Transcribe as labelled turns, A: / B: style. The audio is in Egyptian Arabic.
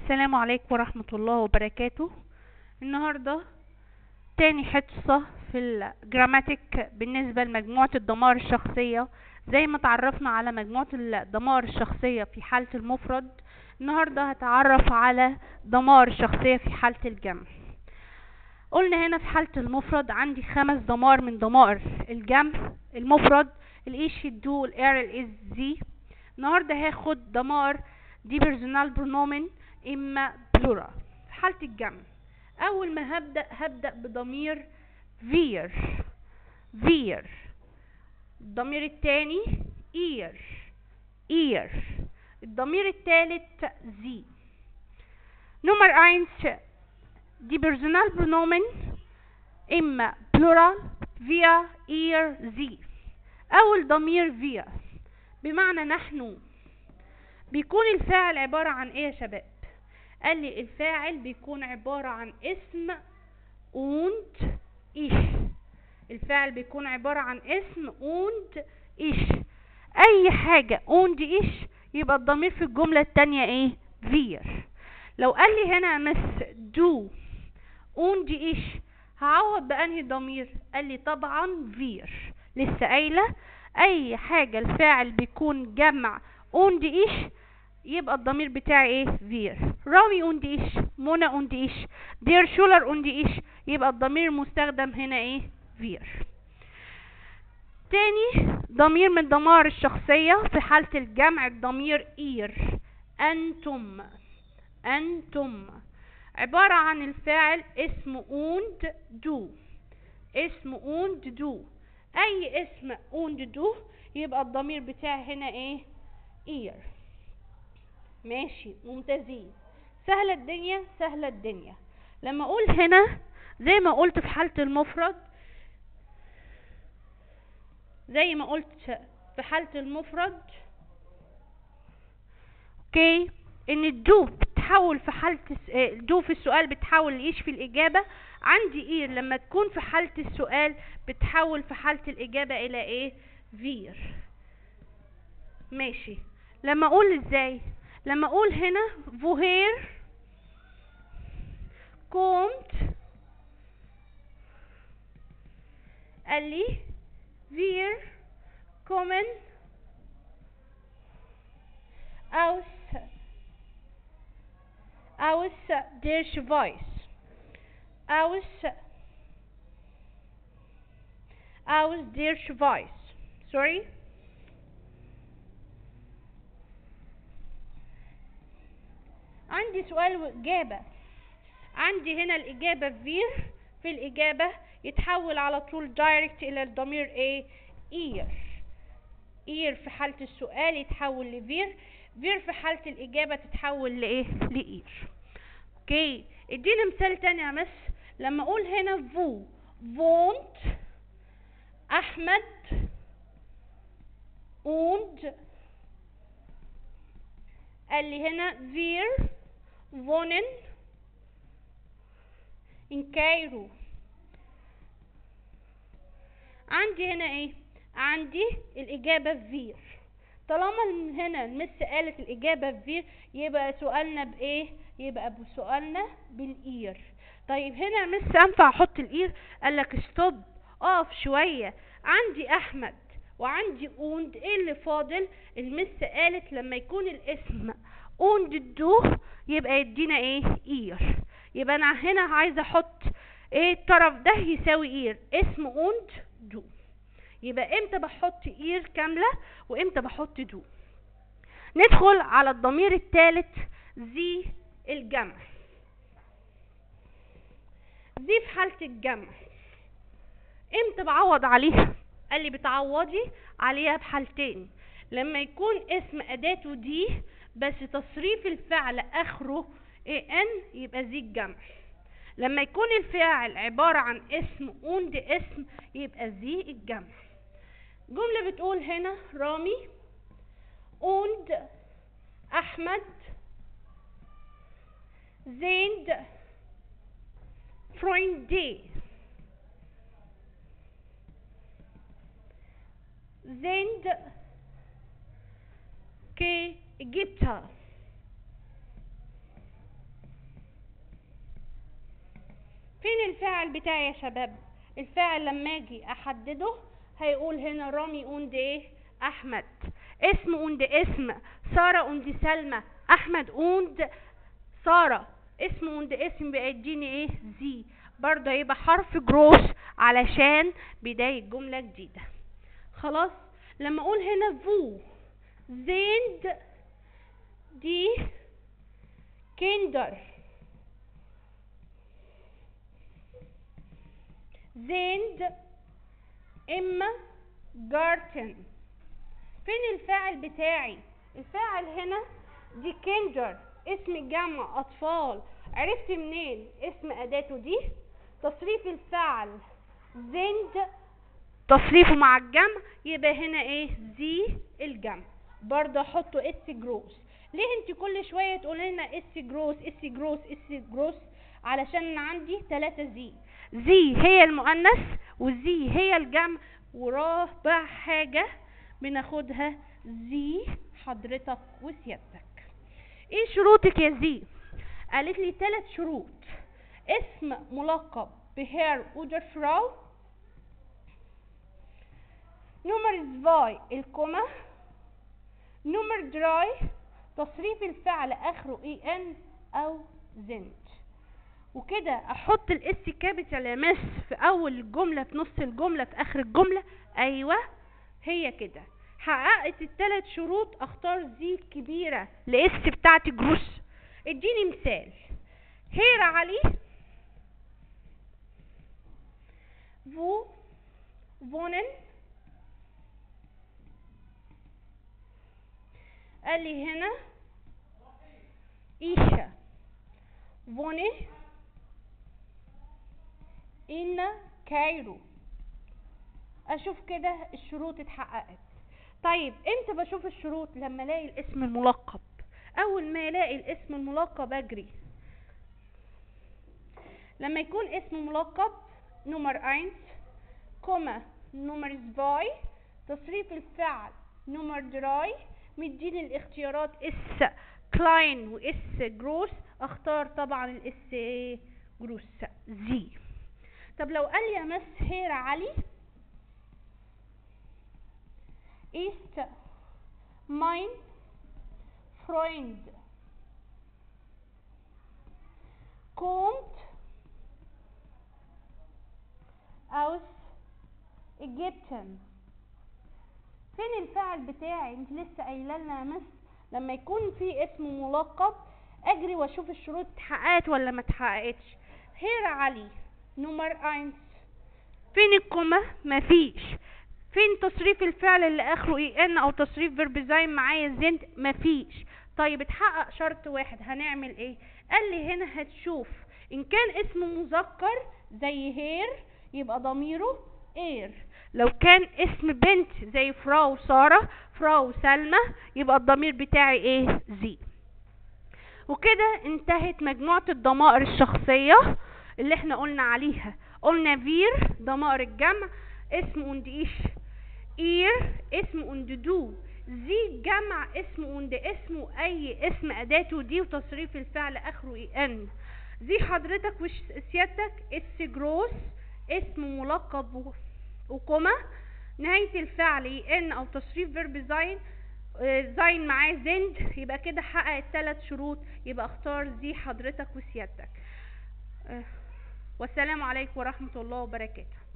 A: السلام عليكم ورحمة الله وبركاته النهاردة تاني حصة في الجراماتيك بالنسبة لمجموعة الضمائر الشخصية زي ما تعرفنا على مجموعة الضمائر الشخصية في حالة المفرد النهاردة هتعرف على ضمائر الشخصية في حالة الجمع قلنا هنا في حالة المفرد عندي خمس ضمائر من ضمائر الجمع المفرد الايش الدو الار الاز زي النهاردة هاخد ضمائر دي بيرسونال برونومن اما بلورال في حالة الجمع اول ما هبدأ هبدأ بضمير فير فير الضمير التاني ear ear الضمير التالت زي نمر eins دي بيرسونال برونومن اما بلورال فيا ear زي اول ضمير فيا بمعنى نحن بيكون الفاعل عبارة عن ايه يا شباب قال لي الفاعل بيكون عبارة عن اسم und ich الفاعل بيكون عبارة عن اسم und ich اي حاجة und ich يبقى الضمير في الجملة التانية ايه wir لو قال لي هنا مس du und ich هعوض بأنهي ضمير قال لي طبعا wir لسه قايلة اي حاجة الفاعل بيكون جمع und ich يبقى الضمير بتاعي ايه wir رامي und ich منى und ich دير شولر und ich يبقى الضمير المستخدم هنا ايه wir تاني ضمير من ضمائر الشخصية في حالة الجمع الضمير إير أنتم أنتم عبارة عن الفاعل اسم und دو اسم und دو أي اسم und دو يبقى الضمير بتاعي هنا ايه إير ماشي ممتازين سهلة الدنيا سهلة الدنيا لما اقول هنا زي ما قلت في حالة المفرد زي ما قلت في حالة المفرد اوكي ان الدو بتحول في حالة الدو في السؤال بتحول لايش في الاجابة عندي اير لما تكون في حالة السؤال بتحول في حالة الاجابة الى ايه فير ماشي لما اقول ازاي لما اقول هنا woher kommt قال لي wir kommen aus aus der Schweiz aus aus der Schweiz sorry عندي سؤال وإجابة عندي هنا الإجابة فير في الإجابة يتحول على طول دايركت إلى الضمير إيه إير إير في حالة السؤال يتحول لفير فير في حالة الإجابة تتحول لإيه لإير أوكي ادينا مثال تاني يا مس لما أقول هنا فو فونت أحمد und قال لي هنا wir wohnen in كايرو عندي هنا ايه عندي الاجابة فير طالما هنا المس قالت الاجابة فير يبقى سؤالنا بايه يبقى سؤالنا بالاير طيب هنا مس انفع احط الاير قالك ستوب اقف شوية عندي احمد وعندي اوند ايه اللي فاضل المس قالت لما يكون الاسم اوند دو يبقى يدينا ايه اير يبقى انا هنا عايزه احط ايه الطرف ده يساوي اير اسم اوند دو يبقى امتى بحط اير كامله وامتى بحط دو ندخل على الضمير الثالث زي الجمع زي في حاله الجمع امتى بعوض عليها قال لي بتعوضي عليها بحالتين لما يكون اسم اداته دي بس تصريف الفعل اخره ان يبقى زي الجمع لما يكون الفاعل عبارة عن اسم und اسم يبقى زي الجمع جملة بتقول هنا رامي und احمد sind Freunde sind كإجابتها فين الفاعل بتاعي يا شباب الفاعل لما اجي احدده هيقول هنا رامي اوند ايه احمد اسم اوند اسم سارة اوند سلمى احمد اوند سارة اسم اوند اسم بقى يديني ايه زي برضه هيبقى حرف جروس علشان بداية جملة جديدة خلاص لما اقول هنا فو زيند دي كيندر زيند اما جارتن فين الفاعل بتاعي الفاعل هنا دي كيندر اسم جمع اطفال عرفت منين اسم اداته دي تصريف الفعل زند تصريفه مع الجمع يبقى هنا ايه زي الجمع برضه احطه اس جروس ليه انت كل شويه تقول لنا اس جروس اس جروس اس جروس علشان عندي ثلاثة زي زي هي المؤنث وزي هي الجمع ورابع حاجة بناخدها زي حضرتك وسيادتك ايه شروطك يا زي قالت لي ثلاث شروط اسم ملقب بهير oder فراو نمر زفاي الكومة نمر دراي تصريف الفعل اخره اي ان او زنت وكده احط الاس كابيتال يا مس في اول الجمله في نص الجمله في اخر الجمله ايوه هي كده حققت الثلاث شروط اختار زي كبيره لاس بتاعتي جروس اديني مثال هير علي فو فونن قال لي هنا إيشا فوني إن كايرو أشوف كده الشروط اتحققت طيب امتى بشوف الشروط لما الاقي الاسم الملقب اول ما الاقي الاسم الملقب اجري لما يكون اسم ملقب نمر اينس كوما نمر زفاي تصريف الفعل نمر دراي مديني الاختيارات اس كلاين واس جروس اختار طبعا الاس جروس زي طب لو قال لي يا مس هير علي ist mein Freund kommt aus Ägypten فين الفعل بتاعي انت لسه قايله لنا يا مس لما يكون في اسم ملقب اجري واشوف الشروط اتحققت ولا ما اتحققتش هير علي نمر اينس فين الكومة مفيش فين تصريف الفعل اللي اخره اي ان او تصريف فيرب زي معايا زند مفيش طيب اتحقق شرط واحد هنعمل ايه قال لي هنا هتشوف ان كان اسم مذكر زي هير يبقى ضميره اير لو كان اسم بنت زي فراو سارة فراو سلمى يبقى الضمير بتاعي ايه زي وكده انتهت مجموعة الضمائر الشخصية اللي احنا قلنا عليها قلنا فير ضمائر الجمع اسم und ich ihr اسم und du زي جمع اسم und اسمه اي اسم اداته دي وتصريف الفعل اخره اي ان زي حضرتك وسيادتك اس جروس اسم ملقب و- وكوما نهاية الفعل اي ان او تصريف فيرب زين زين معاه زند يبقى كده حقق الثلاث شروط يبقى اختار زي حضرتك وسيادتك آه، والسلام عليكم ورحمة الله وبركاته